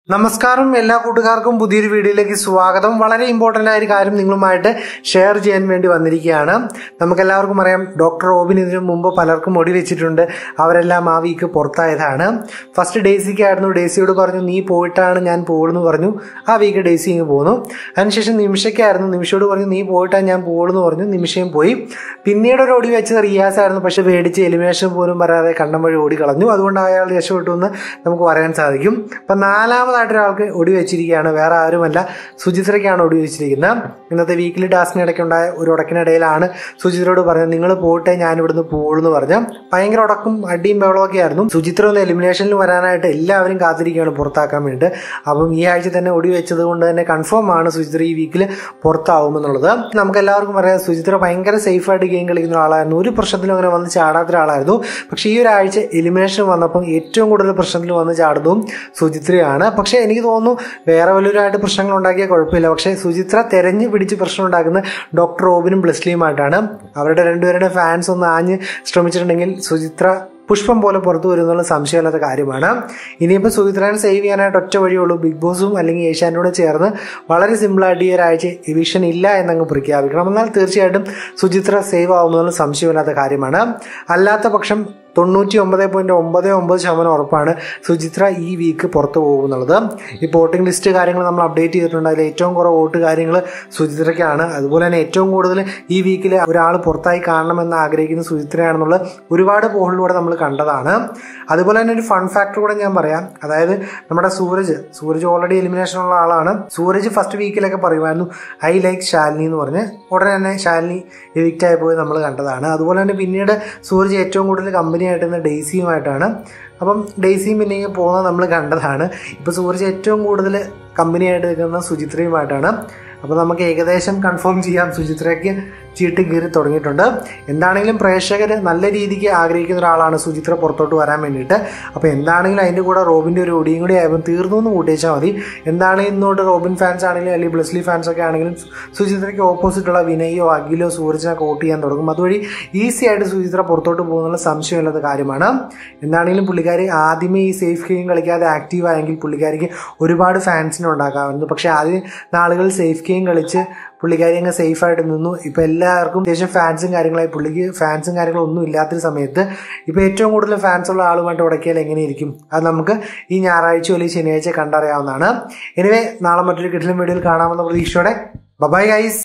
നമസ്കാരം എല്ലാ കൂട്ടുകാർക്കും പുതിയൊരു വീഡിയോയിലേക്ക് സ്വാഗതം വളരെ ഇമ്പോർട്ടൻ്റ് ആയ ഒരു കാര്യം നിങ്ങളുമായിട്ട് ഷെയർ ചെയ്യാൻ വേണ്ടി വന്നിരിക്കുകയാണ് നമുക്കെല്ലാവർക്കും അറിയാം ഡോക്ടർ റോബിൻ ഇതിനു മുമ്പ് പലർക്കും ഒടി വെച്ചിട്ടുണ്ട് അവരെല്ലാം ആ വീക്ക് പുറത്തായതാണ് ഫസ്റ്റ് ഡേസിക്കായിരുന്നു ഡേസിയോട് പറഞ്ഞു നീ പോയിട്ടാണ് ഞാൻ പോകുന്നു പറഞ്ഞു ആ വീക്ക് ഡേസി ഇങ്ങ് പോന്നു അതിനുശേഷം നിമിഷയ്ക്കായിരുന്നു നിമിഷയോട് പറഞ്ഞു നീ പോയിട്ടാണ് ഞാൻ പോകുന്നു പറഞ്ഞു നിമിഷയും പോയി പിന്നീട് ഒരു ഒടി വെച്ചത് റിയാസ് ആയിരുന്നു പക്ഷെ പേടിച്ച് എലിമിനേഷൻ പോലും വരാതെ കണ്ടം വഴി ഓടി കളഞ്ഞു അതുകൊണ്ട് അയാൾ രക്ഷപ്പെട്ടു എന്ന് നമുക്ക് പറയാൻ സാധിക്കും അപ്പം നാലാമതായിട്ട് ഒരാൾക്ക് ഒടി വെച്ചിരിക്കുകയാണ് വേറെ ആരുമല്ല സുചിത്രയ്ക്കാണ് ഒടി വെച്ചിരിക്കുന്നത് ഇന്നത്തെ വീക്കിലി ടാസ്കിനിടയ്ക്ക് ഉണ്ടായ ഒരു ഉടക്കിനിടയിലാണ് സുചിത്രയോട് പറഞ്ഞത് നിങ്ങൾ പോട്ടെ ഞാൻ ഇവിടുന്ന് പോകുമെന്ന് പറഞ്ഞ ഭയങ്കര ഉടക്കും അടിയും ബഹളമൊക്കെ ആയിരുന്നു സുചിത്ര ഒന്ന് എലിമിനേഷനിൽ വരാനായിട്ട് എല്ലാവരും കാത്തിരിക്കുകയാണ് പുറത്താക്കാൻ വേണ്ടി അപ്പം ഈ ആഴ്ച തന്നെ ഒടി വെച്ചത് കൊണ്ട് തന്നെ കൺഫേം ആണ് സുചിത്ര ഈ വീക്കിൽ പുറത്താവുമെന്നുള്ളത് നമുക്ക് എല്ലാവർക്കും പറയാം സുചിത്ര ഭയങ്കര സേഫായിട്ട് ഗെയിം കളിക്കുന്ന ഒരാളായിരുന്നു ഒരു പ്രശ്നത്തിലും അങ്ങനെ വന്ന് ചാടാത്ത ഒരാളായിരുന്നു പക്ഷേ ഈ ഒരാഴ്ച എലിമിനേഷൻ വന്നപ്പം ഏറ്റവും കൂടുതൽ പ്രശ്നത്തിൽ വന്ന് ചാടുന്നതും സുചിത്രയാണ് പക്ഷേ എനിക്ക് തോന്നുന്നു വേറെ വലിയൊരായിട്ട് പ്രശ്നങ്ങൾ ഉണ്ടാക്കിയ കുഴപ്പമില്ല പക്ഷേ സുചിത്ര തെരഞ്ഞു പിടിച്ച് പ്രശ്നം ഉണ്ടാക്കുന്ന ഡോക്ടർ റോബിനും ബ്ലെസ്ലിയുമായിട്ടാണ് അവരുടെ രണ്ടുപേരുടെ ഫാൻസ് ഒന്ന് ആഞ്ഞ് ശ്രമിച്ചിട്ടുണ്ടെങ്കിൽ സുചിത്ര പുഷ്പം പോലെ പുറത്തു വരുന്നുള്ള സംശയമില്ലാത്ത കാര്യമാണ് ഇനിയിപ്പോൾ സുചിത്രനെ സേവ് ചെയ്യാനായിട്ട് ഒറ്റ വഴിയുള്ളൂ ബിഗ് ബോസും അല്ലെങ്കിൽ ഏഷ്യാനോട് ചേർന്ന് വളരെ സിമ്പിളായിട്ട് ഈ ഒരാഴ്ച എവിഷൻ ഇല്ല എന്നങ്ങ് പ്രഖ്യാപിക്കണം എന്നാൽ തീർച്ചയായിട്ടും സുചിത്ര സേവ് ആവുമെന്നുള്ള സംശയമില്ലാത്ത കാര്യമാണ് അല്ലാത്ത പക്ഷം തൊണ്ണൂറ്റി ഒമ്പത് പോയിന്റ് ഒമ്പത് ഒമ്പത് ശതമാനം ഉറപ്പാണ് സുചിത്ര ഈ വീക്ക് പുറത്തു പോകുന്നുള്ളത് ഈ വോട്ടിംഗ് ലിസ്റ്റ് കാര്യങ്ങൾ നമ്മൾ അപ്ഡേറ്റ് ചെയ്തിട്ടുണ്ട് അതിൽ ഏറ്റവും കുറവ് വോട്ട് കാര്യങ്ങൾ സുചിത്രയ്ക്കാണ് അതുപോലെ തന്നെ ഏറ്റവും കൂടുതൽ ഈ വീക്കിൽ ഒരാൾ പുറത്തായി കാണണമെന്ന് ആഗ്രഹിക്കുന്ന സുചിത്രയാണെന്നുള്ള ഒരുപാട് പോളിലൂടെ നമ്മൾ കണ്ടതാണ് അതുപോലെ തന്നെ ഒരു ഫൺ ഫാക്ടർ കൂടെ ഞാൻ പറയാം അതായത് നമ്മുടെ സൂരജ് സൂരജ് ഓൾറെഡി എലിമിനേഷൻ ഉള്ള ആളാണ് സൂരജ് ഫസ്റ്റ് വീക്കിലൊക്കെ പറയുമായിരുന്നു ഐ ലൈക്ക് ശാലിനി എന്ന് പറഞ്ഞ് ഉടനെ തന്നെ ശാലിനി എവിക്റ്റ് ആയി പോയി നമ്മൾ കണ്ടതാണ് അതുപോലെ തന്നെ പിന്നീട് സൂരജ് ഏറ്റവും കൂടുതൽ കമ്പനി ആയിട്ട് ഡെയ്സിയുമായിട്ടാണ് അപ്പം ഡെയ്സിയും പിന്നെയും പോകുന്നത് നമ്മൾ കണ്ടതാണ് ഇപ്പോൾ സൂരജ് ഏറ്റവും കൂടുതൽ കമ്പനി ആയിട്ട് നിൽക്കുന്ന സുചിത്രയുമായിട്ടാണ് അപ്പോൾ നമുക്ക് ഏകദേശം കൺഫേം ചെയ്യാം സുചിത്രയ്ക്ക് ചീട്ട് കീറി തുടങ്ങിയിട്ടുണ്ട് എന്താണെങ്കിലും പ്രേക്ഷകർ നല്ല രീതിക്ക് ആഗ്രഹിക്കുന്ന ഒരാളാണ് സുചിത്ര പുറത്തോട്ട് വരാൻ വേണ്ടിയിട്ട് അപ്പോൾ എന്താണെങ്കിലും അതിൻ്റെ കൂടെ റോബിൻ്റെ ഒരു ഒടിയും കൂടി ആയപ്പോൾ തീർന്നു എന്ന് കൂട്ടിച്ചാൽ മതി എന്താണെങ്കിലും ഇന്നോട്ട് റോബിൻ ഫാൻസ് ആണെങ്കിലും അല്ലെങ്കിൽ ബ്ലസ്ലി ഫാൻസ് ഒക്കെ ആണെങ്കിലും സുചിത്രയ്ക്ക് ഓപ്പോസിറ്റുള്ള വിനയോ അഖിലോ സൂരജിനൊക്കെ വോട്ട് ചെയ്യാൻ തുടങ്ങും അതുവഴി ഈസി ആയിട്ട് സുചിത്ര പുറത്തോട്ട് പോകുന്നുള്ള സംശയമില്ലാത്ത കാര്യമാണ് എന്താണെങ്കിലും പുള്ളിക്കാരി ആദ്യമേ ഈ സേഫ് ഗെയിം കളിക്കാതെ ആക്റ്റീവ് ആയെങ്കിൽ പുള്ളിക്കാരിക്ക് ഒരുപാട് ഫാൻസിനെ ഉണ്ടാക്കാമായിരുന്നു പക്ഷേ ആദ്യം നാളുകൾ സേഫ് ഗെയിം കളിച്ച് പുള്ളിക്കാരി അങ്ങ് സേഫായിട്ട് നിന്നു ഇപ്പോൾ എല്ലാവർക്കും അത്യാവശ്യം ഫാൻസും കാര്യങ്ങളായി പുള്ളിക്ക് ഫാൻസും കാര്യങ്ങളും ഒന്നും ഇല്ലാത്തൊരു സമയത്ത് ഇപ്പോൾ ഏറ്റവും കൂടുതൽ ഫാൻസ് ഉള്ള ആളുമായിട്ട് ഉടക്കിയാൽ എങ്ങനെയിരിക്കും അത് നമുക്ക് ഈ ഞായറാഴ്ച അല്ലെങ്കിൽ ശനിയാഴ്ച കണ്ടറിയാവുന്നതാണ് എനിവേ നാളെ മറ്റൊരു കിട്ടിലും വീഡിയോയിൽ കാണാമെന്ന പ്രതീക്ഷയോടെ ബബായ് ഗൈസ്